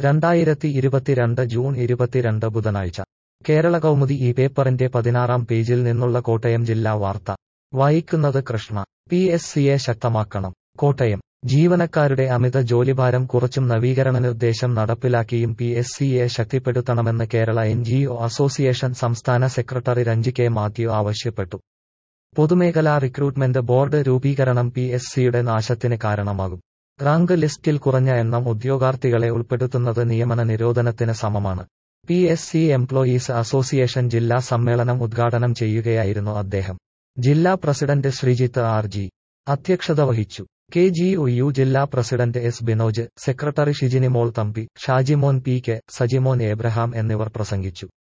രണ്ടായിരത്തി ഇരുപത്തിരണ്ട് ജൂൺ ഇരുപത്തിരണ്ട് ബുധനാഴ്ച കേരള കൗമുദി ഈ പേപ്പറിന്റെ പതിനാറാം പേജിൽ നിന്നുള്ള കോട്ടയം ജില്ലാ വാർത്ത വായിക്കുന്നത് കൃഷ്ണ പി എസ് സിയെ ശക്തമാക്കണം കോട്ടയം ജീവനക്കാരുടെ അമിത ജോലിഭാരം കുറച്ചും നവീകരണ നിർദ്ദേശം നടപ്പിലാക്കിയും പി എസ് സിയെ ശക്തിപ്പെടുത്തണമെന്ന് Kerala N G O association സംസ്ഥാന സെക്രട്ടറി രഞ്ജി കെ മാത്യു ആവശ്യപ്പെട്ടു പൊതുമേഖലാ റിക്രൂട്ട്മെന്റ് ബോർഡ് രൂപീകരണം പി എസ് സിയുടെ നാശത്തിന് കാരണമാകും റാങ്ക് ലിസ്റ്റിൽ കുറഞ്ഞ എണ്ണം ഉദ്യോഗാർത്ഥികളെ ഉൾപ്പെടുത്തുന്നത് നിയമന നിരോധനത്തിന് സമമാണ് P S C employees association ജില്ലാ സമ്മേളനം ഉദ്ഘാടനം ചെയ്യുകയായിരുന്നു അദ്ദേഹം ജില്ലാ പ്രസിഡന്റ് ശ്രീജിത്ത് ആർ ജി അധ്യക്ഷത വഹിച്ചു കെ ജി ഒ യു ജില്ലാ president S Binoj secretary Shijinimol Thampi Shajimon P K Sajimon Abraham എന്നിവർ പ്രസംഗിച്ചു